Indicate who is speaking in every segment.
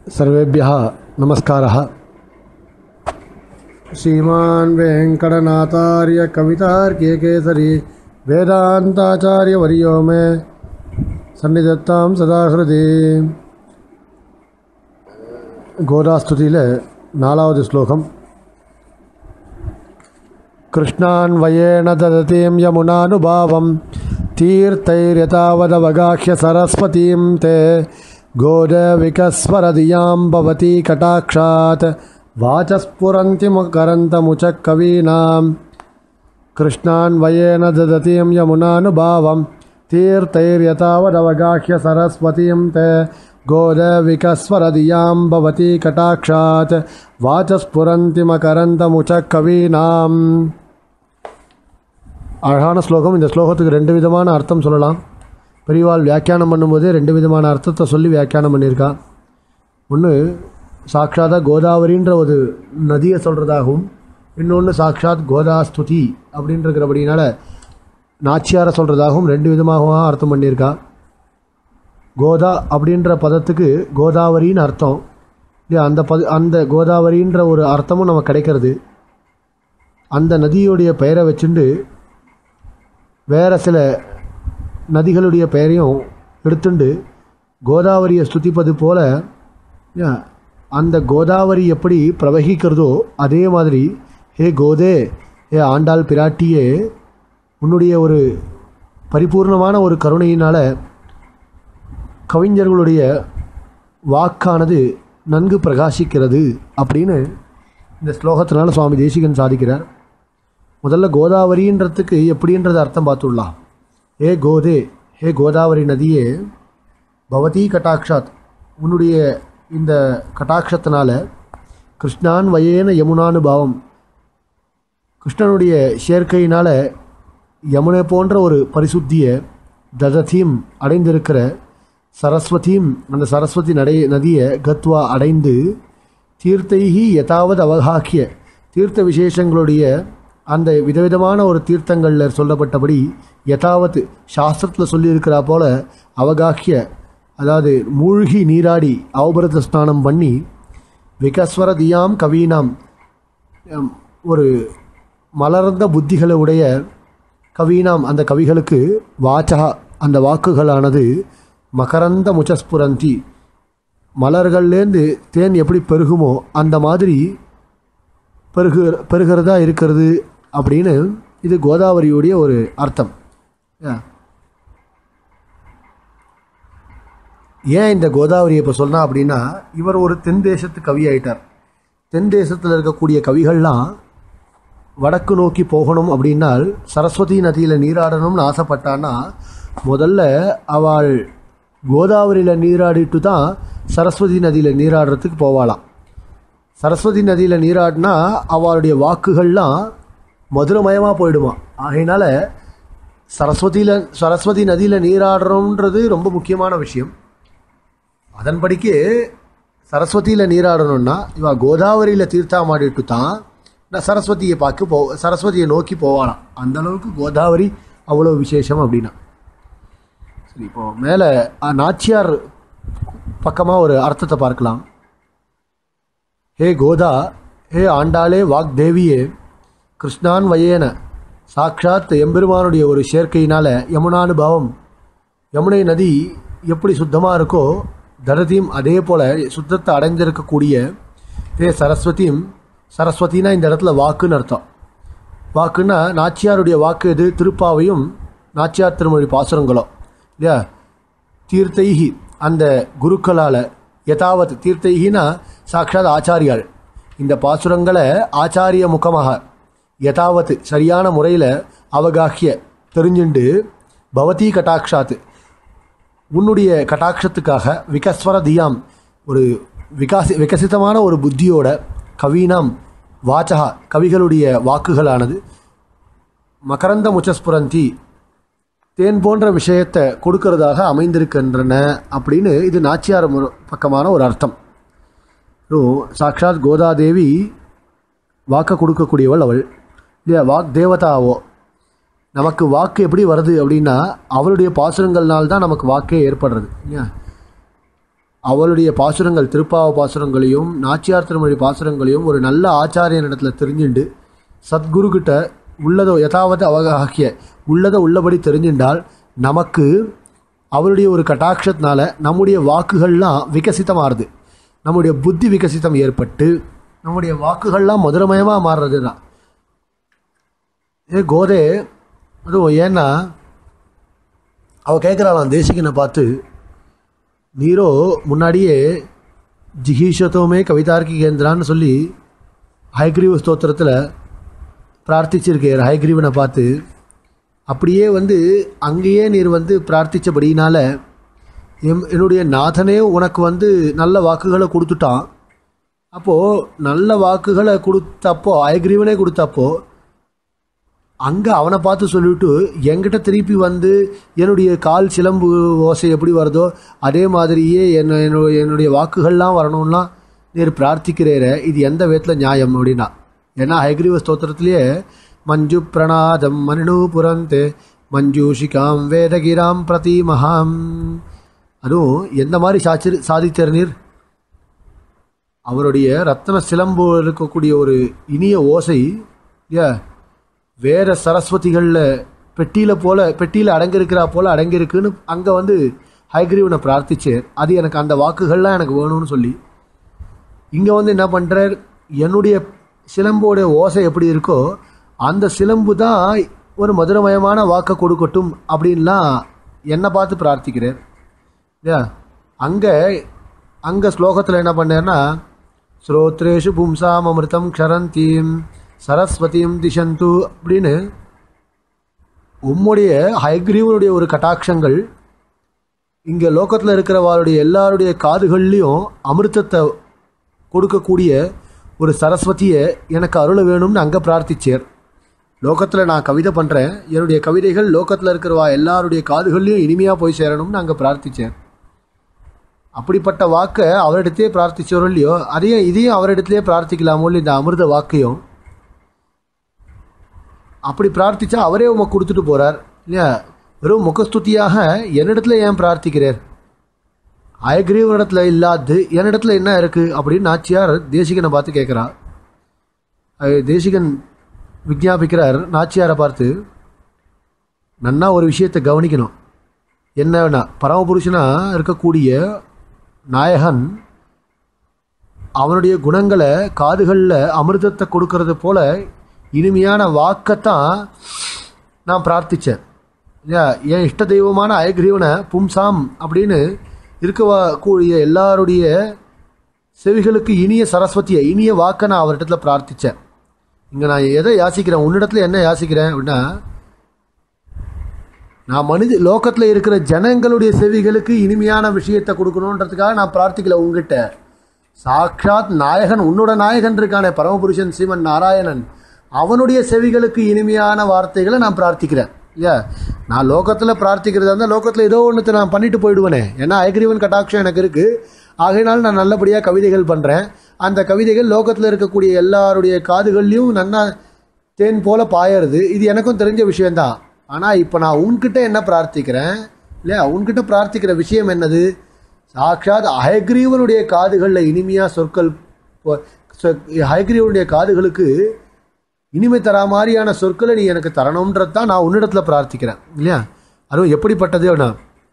Speaker 1: सर्वेभ्यः नमस्कारः श्रीमान् वेङ्कटनाथार्य कवितार्क्य केसरी वेदान्ताचार्यवर्यो मे सन्निधत्तां सदा हृदि கோதாஸ்துதியில் நாலாவது ஸ்லோகம் कृष्णान्वयेन ददतीं यमुनानुभावं तीर्थैर्यतावदवगाह्य सरस्वतीं ते गोदविकस्वरधियां भवती कटाक्षात् वाचस्फुरन्ति मुकरन्तमुचः कवीनां कृष्णान्वयेन ददतीं यमुनानुभावं तीर्थैर्यतावदवगाह्य सरस्वतीं ते गोदविकस्वरधियां भवती कटाक्षात् वाचस्फुरन्ति मकरन्तमुचः कवीनाम् அழகான ஸ்லோகம் இந்த ஸ்லோகத்துக்கு ரெண்டு விதமான அர்த்தம் சொல்லலாம் பெரியவாள் வியாக்கியானம் பண்ணும்போதே ரெண்டு விதமான அர்த்தத்தை சொல்லி வியாக்கியானம் பண்ணியிருக்கா ஒன்று சாட்சாதா கோதாவரின்ற ஒரு நதியை சொல்கிறதாகவும் இன்னொன்று சாட்சாத் கோதாஸ்துதி அப்படின்றக்கிறபடினால நாச்சியாரை சொல்கிறதாகவும் ரெண்டு விதமாகவும் அர்த்தம் பண்ணியிருக்கா கோதா அப்படின்ற பதத்துக்கு கோதாவரின்னு அர்த்தம் இல்லையா அந்த பத அந்த கோதாவரின்ற ஒரு அர்த்தமும் நமக்கு கிடைக்கிறது அந்த நதியுடைய பெயரை வச்சுண்டு வேறு சில நதிகளுடைய பெயரையும் எடுத்துண்டு கோதாவரியை ஸ்துதிப்பது போல ஏன், அந்த கோதாவரி எப்படி பிரவகிக்கிறதோ அதே மாதிரி ஹே கோதே ஹே ஆண்டாள் பிராட்டியே உன்னுடைய ஒரு பரிபூர்ணமான ஒரு கருணையினால் கவிஞர்களுடைய வாக்கானது நன்கு பிரகாசிக்கிறது அப்படின்னு இந்த ஸ்லோகத்தினால சுவாமி தேசிகன் சாதிக்கிறார் முதல்ல கோதாவரின்றதுக்கு எப்படின்றது அர்த்தம் பார்த்துடலாம் ஏ கோதே ஹே கோதாவரி நதியே பவதி கட்டாக்ஷாத் உன்னுடைய இந்த கட்டாட்சத்தினால கிருஷ்ணான் வயேன யமுனானு பாவம் கிருஷ்ணனுடைய சேர்க்கையினால யமுனை போன்ற ஒரு பரிசுத்தியை தததீம் அடைந்திருக்கிற சரஸ்வதியும் அந்த சரஸ்வதி நடை நதியை கத்வா அடைந்து தீர்த்தைஹி யதாவது அவகாக்கிய தீர்த்த விசேஷங்களுடைய அந்த விதவிதமான ஒரு தீர்த்தங்களில் சொல்லப்பட்டபடி யதாவது சாஸ்திரத்தில் சொல்லியிருக்கிறா போல அவகாக்கிய அதாவது மூழ்கி நீராடி அவபரத ஸ்நானம் பண்ணி விகஸ்வர தியாம் கவீனாம் ஹம், ஒரு மலர்ந்த புத்திகளை உடைய கவீனாம் அந்த கவிகளுக்கு வாச்சகா அந்த வாக்குகளானது மகரந்த முச்சஸ்புரந்தி மலர்கள்லேருந்து தேன் எப்படி பெருகுமோ அந்த மாதிரி பெருகு பெருகிறதா இருக்கிறது அப்படின்னு இது கோதாவரியுடைய ஒரு அர்த்தம் Yeah. ஏன் இந்த கோதாவரியை இப்போ சொன்னா அப்படின்னா இவர் ஒரு தென் தேசத்து கவி ஆயிட்டார் தென் தேசத்தில் இருக்கக்கூடிய கவிகள்லாம் வடக்கு நோக்கி போகணும் அப்படின்னால் சரஸ்வதி நதியில் நீராடணும்னு ஆசைப்பட்டான்னா முதல்ல அவள் கோதாவரியில் நீராடிட்டு தான் சரஸ்வதி நதியில் நீராடுறதுக்கு போவாளாம் சரஸ்வதி நதியில் நீராடினா அவளுடைய வாக்குகள்லாம் மதுரமயமாக போயிடுமா ஆகையினால சரஸ்வதியில் சரஸ்வதி நதியில் நீராடுறோன்றது ரொம்ப முக்கியமான விஷயம் அதன்படிக்கு சரஸ்வதியில் நீராடணும்னா இவ கோதாவரியில் தீர்த்தாமாடிட்டு தான் நான் சரஸ்வதியை பார்க்க போ சரஸ்வதியை நோக்கி போவாளாம் அந்த அளவுக்கு கோதாவரி அவ்வளோ விசேஷம் அப்படின்னா சரி இப்போ மேலே நாச்சியார் பக்கமாக ஒரு அர்த்தத்தை பார்க்கலாம் ஹே கோதா ஹே ஆண்டாளே வாக்தேவியே கிருஷ்ணான் வயேன சாக்ஷாத் எம்பெருமானுடைய ஒரு சேர்க்கையினால யமுனானுபவம் யமுனை நதி எப்படி சுத்தமாக இருக்கோ தரதியும் அதே போல் சுத்தத்தை அடைந்திருக்கக்கூடிய ஹே சரஸ்வதியும் சரஸ்வதினா இந்த இடத்துல வாக்குன்னு அர்த்தம் வாக்குன்னா நாச்சியாருடைய வாக்கு எது திருப்பாவையும் நாச்சியார் திருமொழி பாசுரங்களோ இல்லையா தீர்த்தைஹி அந்த குருக்களால் யதாவத் தீர்த்தைஹினா சாட்சாத் ஆச்சாரியாள் இந்த பாசுரங்களை ஆச்சாரிய முகமாக யதாவத் சரியான முறையில் அவகாக்கிய தெரிஞ்சுண்டு பவதி கட்டாக்ஷாத் உன்னுடைய கட்டாட்சத்துக்காக விகஸ்வர தியாம் ஒரு விகாசி விகசிதமான ஒரு புத்தியோட கவீனாம் வாச்சகா கவிகளுடைய வாக்குகளானது மகரந்த முச்சஸ்புரந்தி தேன் போன்ற விஷயத்தை கொடுக்கறதாக அமைந்திருக்கின்றன அப்படின்னு இது நாச்சியார் மு- பக்கமான ஒரு அர்த்தம் அப்புறம் சாக்ஷாத் கோதாதேவி வாக்கை கொடுக்கக்கூடியவள் அவள் இல்லையா வாக் தேவதாவோ நமக்கு வாக்கு எப்படி வருது அப்படின்னா அவளுடைய பாசுரங்கள்னால தான் நமக்கு வாக்கே ஏற்படுறது இல்லையா அவளுடைய பாசுரங்கள் திருப்பாவ பாசுரங்களையும் நாச்சியார் திருமொழி பாசுரங்களையும் ஒரு நல்ல ஆச்சாரியனிடத்துல தெரிஞ்சுண்டு சத்குரு கிட்ட உள்ளதோ யதாவது அவகாகிய உள்ளதை உள்ளபடி தெரிஞ்சின்றால் நமக்கு அவருடைய ஒரு கட்டாட்சத்தினால நம்முடைய வாக்குகள்லாம் விகசிதமாகுது நம்முடைய புத்தி விகசிதம் ஏற்பட்டு நம்முடைய வாக்குகள்லாம் மதுரமயமாக மாறுறது தான் ஏ கோதே அதுவும் ஏன்னா அவ கேட்குறாளாம் தேசிகனை பார்த்து நீரோ முன்னாடியே ஜிகீஷத்தோமே கவிதார்க்கி கேந்திரான்னு சொல்லி ஹைக்ரீவ ஸ்தோத்திரத்தில் பிரார்த்திச்சிருக்கார் ஹைக்ரீவனை பார்த்து அப்படியே வந்து அங்கேயே நீர் வந்து பிரார்த்தித்தபடினால எம் என்னுடைய நாதனே உனக்கு வந்து நல்ல வாக்குகளை கொடுத்துட்டான் அப்போது நல்ல வாக்குகளை கொடுத்தப்போ ஹயக்ரீவனே கொடுத்தப்போ அங்கே அவனை பார்த்து சொல்லிவிட்டு என்கிட்ட திருப்பி வந்து என்னுடைய கால் சிலம்பு ஓசை எப்படி வருதோ அதே மாதிரியே என்ன என்னுடைய என்னுடைய வாக்குகள்லாம் வரணும்லாம் நீர் பிரார்த்திக்கிறேர இது எந்த விதத்தில் நியாயம் அப்படின்னா ஏன்னா ஹைகிரீவ ஸ்தோத்திரத்திலேயே மஞ்சு பிரணாதம் மனினு புரந்தே மஞ்சூஷிகாம் வேதகிராம் பிரதிமகாம் அதுவும் எந்த மாதிரி சாச்சி சாதித்தார் நீர் அவருடைய ரத்ன சிலம்பு இருக்கக்கூடிய ஒரு இனிய ஓசை ஏ வேற சரஸ்வதிகளில் பெட்டியில் போல பெட்டியில் அடங்கியிருக்கிறா போல அடங்கியிருக்குன்னு அங்கே வந்து ஹைகிரீவனை பிரார்த்திச்சார் அது எனக்கு அந்த வாக்குகள்லாம் எனக்கு வேணும்னு சொல்லி இங்கே வந்து என்ன பண்ணுறார் என்னுடைய சிலம்போடைய ஓசை எப்படி இருக்கோ அந்த சிலம்பு தான் ஒரு மதுரமயமான வாக்கை கொடுக்கட்டும் அப்படின்லாம் என்னை பார்த்து பிரார்த்திக்கிறார் இல்லையா அங்கே அங்கே ஸ்லோகத்தில் என்ன பண்ணார்னா ஸ்ரோத்ரேஷு பும்சாம் அமிர்தம் க்ஷரந்தீம் சரஸ்வதியும் திஷந்து அப்படின்னு உம்முடைய ஹைக்ரீவனுடைய ஒரு கட்டாட்சங்கள் இங்கே லோகத்தில் இருக்கிறவாளுடைய எல்லாருடைய காதுகள்லேயும் அமிர்தத்தை கொடுக்கக்கூடிய ஒரு சரஸ்வதியை எனக்கு அருள வேணும்னு அங்கே பிரார்த்திச்சேர் லோகத்தில் நான் கவிதை பண்ணுறேன் என்னுடைய கவிதைகள் லோகத்தில் இருக்கிறவா எல்லாருடைய காதுகள்லையும் இனிமையாக போய் சேரணும்னு அங்கே பிரார்த்திச்சேன் அப்படிப்பட்ட வாக்கை அவரிடத்தையே பிரார்த்திச்சோரோ இல்லையோ அதையும் இதையும் அவரிடத்திலே பிரார்த்திக்கலாமோ இல்லை இந்த அமிர்த வாக்கையும் அப்படி பிரார்த்திச்சா அவரே உமக்கு கொடுத்துட்டு போகிறார் இல்லையா வெறும் முகஸ்துதியாக என்னிடத்துல ஏன் பிரார்த்திக்கிறார் அயக்ரீவனிடத்துல இல்லாது என்னிடத்துல என்ன இருக்குது அப்படின்னு நாச்சியார் தேசிகனை பார்த்து கேட்குறா தேசிகன் விஜாபிக்கிறார் நாச்சியாரை பார்த்து நன்னா ஒரு விஷயத்தை கவனிக்கணும் என்னன்னா பரமபுருஷனாக இருக்கக்கூடிய நாயகன் அவனுடைய குணங்களை காதுகளில் அமிர்தத்தை கொடுக்கறது போல இனிமையான வாக்கைத்தான் நான் பிரார்த்தித்தேன் இல்லையா என் இஷ்ட தெய்வமான அயக்ரீவனை பும்சாம் அப்படின்னு இருக்கவா கூடிய எல்லாருடைய செவிகளுக்கு இனிய சரஸ்வதியை இனிய வாக்கை நான் அவர்கிட்ட பிரார்த்தித்தேன் இங்கே நான் எதை யாசிக்கிறேன் உன்னிடத்துல என்ன யாசிக்கிறேன் அப்படின்னா நான் மனித லோகத்தில் இருக்கிற ஜனங்களுடைய செவிகளுக்கு இனிமையான விஷயத்தை கொடுக்கணுன்றதுக்காக நான் பிரார்த்திக்கல உங்ககிட்ட சாக்ஷாத் நாயகன் உன்னோட நாயகன் இருக்கானே பரமபுருஷன் ஸ்ரீமன் நாராயணன் அவனுடைய செவிகளுக்கு இனிமையான வார்த்தைகளை நான் பிரார்த்திக்கிறேன் இல்லையா நான் லோகத்தில் பிரார்த்திக்கிறதா இருந்தால் லோகத்தில் ஏதோ ஒன்றுத்தை நான் பண்ணிட்டு போயிடுவேனே ஏன்னா ஐகிரீவன் கட்டாட்சம் எனக்கு இருக்குது ஆகையினால் நான் நல்லபடியாக கவிதைகள் பண்ணுறேன் அந்த கவிதைகள் லோகத்தில் இருக்கக்கூடிய எல்லாருடைய காதுகள்லையும் நன்னா தேன் போல பாயறது இது எனக்கும் தெரிஞ்ச விஷயந்தான் ஆனால் இப்போ நான் உன்கிட்ட என்ன பிரார்த்திக்கிறேன் இல்லையா உன்கிட்ட பிரார்த்திக்கிற விஷயம் என்னது சாட்சாத் ஹயக்ரீவனுடைய காதுகளில் இனிமையாக சொற்கள் ஹயக்ரீவனுடைய காதுகளுக்கு இனிமை தரா மாதிரியான சொற்களை நீ எனக்கு தரணுன்றது தான் நான் உன்னிடத்துல பிரார்த்திக்கிறேன் இல்லையா அதுவும் எப்படிப்பட்டது அப்படின்னா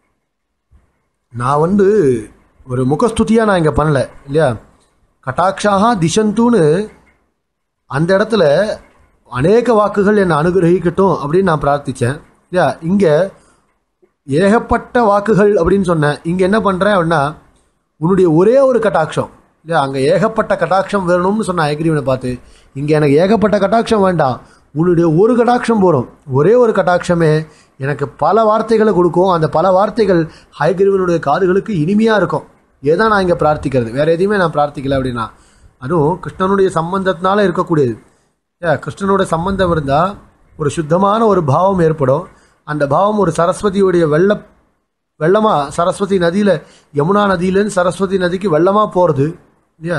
Speaker 1: நான் வந்து ஒரு முகஸ்துதியாக நான் இங்கே பண்ணல இல்லையா கட்டாட்சாக திசந்துன்னு அந்த இடத்துல அநேக வாக்குகள் என்னை அனுகிரகிக்கட்டும் அப்படின்னு நான் பிரார்த்தித்தேன் இல்லையா இங்கே ஏகப்பட்ட வாக்குகள் அப்படின்னு சொன்னேன் இங்கே என்ன பண்ணுறேன் அப்படின்னா உன்னுடைய ஒரே ஒரு கட்டாட்சம் இல்லையா அங்கே ஏகப்பட்ட கட்டாட்சம் வேணும்னு சொன்ன ஐகிரீவனை பார்த்து இங்கே எனக்கு ஏகப்பட்ட கட்டாட்சம் வேண்டாம் உன்னுடைய ஒரு கட்டாட்சம் போகிறோம் ஒரே ஒரு கட்டாட்சமே எனக்கு பல வார்த்தைகளை கொடுக்கும் அந்த பல வார்த்தைகள் ஹைகிரீவனுடைய காதுகளுக்கு இனிமையாக இருக்கும் ஏதான் நான் இங்கே பிரார்த்திக்கிறது வேறு எதையுமே நான் பிரார்த்திக்கல அப்படின்னா அதுவும் கிருஷ்ணனுடைய சம்பந்தத்தினால இருக்கக்கூடியது ஏ கிருஷ்ணனுடைய சம்பந்தம் இருந்தால் ஒரு சுத்தமான ஒரு பாவம் ஏற்படும் அந்த பாவம் ஒரு சரஸ்வதியுடைய வெள்ள வெள்ளமாக சரஸ்வதி நதியில் யமுனா நதியிலேருந்து சரஸ்வதி நதிக்கு வெள்ளமாக போகிறது இல்லையா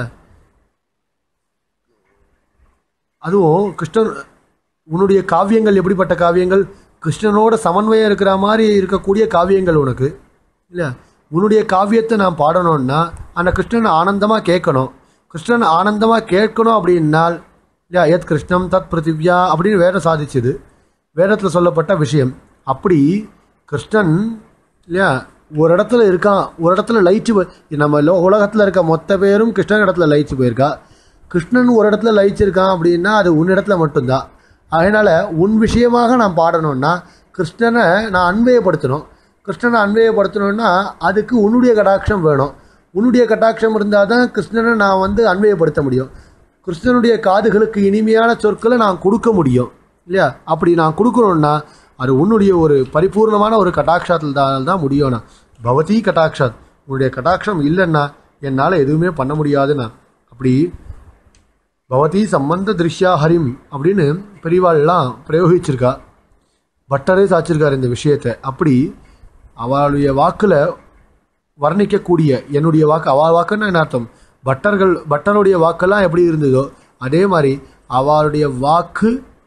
Speaker 1: அதுவும் கிருஷ்ணன் உன்னுடைய காவியங்கள் எப்படிப்பட்ட காவியங்கள் கிருஷ்ணனோட சமன்வயம் இருக்கிற மாதிரி இருக்கக்கூடிய காவியங்கள் உனக்கு இல்லையா உன்னுடைய காவியத்தை நான் பாடணும்னா அந்த கிருஷ்ணன் ஆனந்தமாக கேட்கணும் கிருஷ்ணன் ஆனந்தமாக கேட்கணும் அப்படின்னால் இல்லையா எத் கிருஷ்ணம் தத் பிருத்திவ்யா அப்படின்னு வேதம் சாதிச்சுது வேதத்தில் சொல்லப்பட்ட விஷயம் அப்படி கிருஷ்ணன் இல்லையா ஒரு இடத்துல இருக்கான் ஒரு இடத்துல லயிச்சு நம்ம லோ உலகத்தில் இருக்க மொத்த பேரும் கிருஷ்ணன் இடத்துல லயிச்சு போயிருக்கா கிருஷ்ணன் ஒரு இடத்துல லயிச்சிருக்கான் அப்படின்னா அது உன் இடத்துல மட்டும்தான் அதனால் உன் விஷயமாக நான் பாடணும்னா கிருஷ்ணனை நான் அன்வயப்படுத்தணும் கிருஷ்ணனை அன்வயப்படுத்தணும்னா அதுக்கு உன்னுடைய கடாட்சம் வேணும் உன்னுடைய கட்டாட்சம் இருந்தால் தான் கிருஷ்ணனை நான் வந்து அன்வயப்படுத்த முடியும் கிருஷ்ணனுடைய காதுகளுக்கு இனிமையான சொற்களை நான் கொடுக்க முடியும் இல்லையா அப்படி நான் கொடுக்கணும்னா அது உன்னுடைய ஒரு பரிபூர்ணமான ஒரு கட்டாட்சத்தில் தான் தான் முடியும்னா பவதி கட்டாட்சாத் உன்னுடைய கட்டாட்சம் இல்லைன்னா என்னால் எதுவுமே பண்ண முடியாதுண்ணா அப்படி பவதி சம்பந்த திருஷ்யா ஹரிம் அப்படின்னு பெரியவாள்லாம் பிரயோகிச்சிருக்கா பட்டரே சாச்சிருக்கார் இந்த விஷயத்தை அப்படி அவளுடைய வாக்கில் வர்ணிக்கக்கூடிய என்னுடைய வாக்கு அவள் வாக்குன்னு என்ன அர்த்தம் பட்டர்கள் பட்டருடைய வாக்கெல்லாம் எப்படி இருந்ததோ அதே மாதிரி அவளுடைய வாக்கு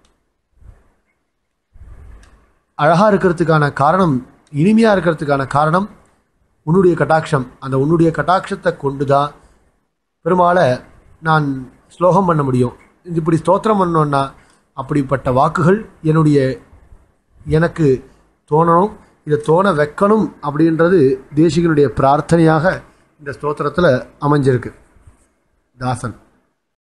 Speaker 1: அழகாக இருக்கிறதுக்கான காரணம் இனிமையாக இருக்கிறதுக்கான காரணம் உன்னுடைய கட்டாட்சம் அந்த உன்னுடைய கட்டாட்சத்தை கொண்டு தான் பெருமாளை நான் ஸ்லோகம் பண்ண முடியும் இது இப்படி ஸ்தோத்திரம் பண்ணோன்னா அப்படிப்பட்ட வாக்குகள் என்னுடைய எனக்கு தோணணும் இதை தோண வைக்கணும் அப்படின்றது தேசிகனுடைய பிரார்த்தனையாக இந்த ஸ்தோத்திரத்தில் அமைஞ்சிருக்கு தாசன்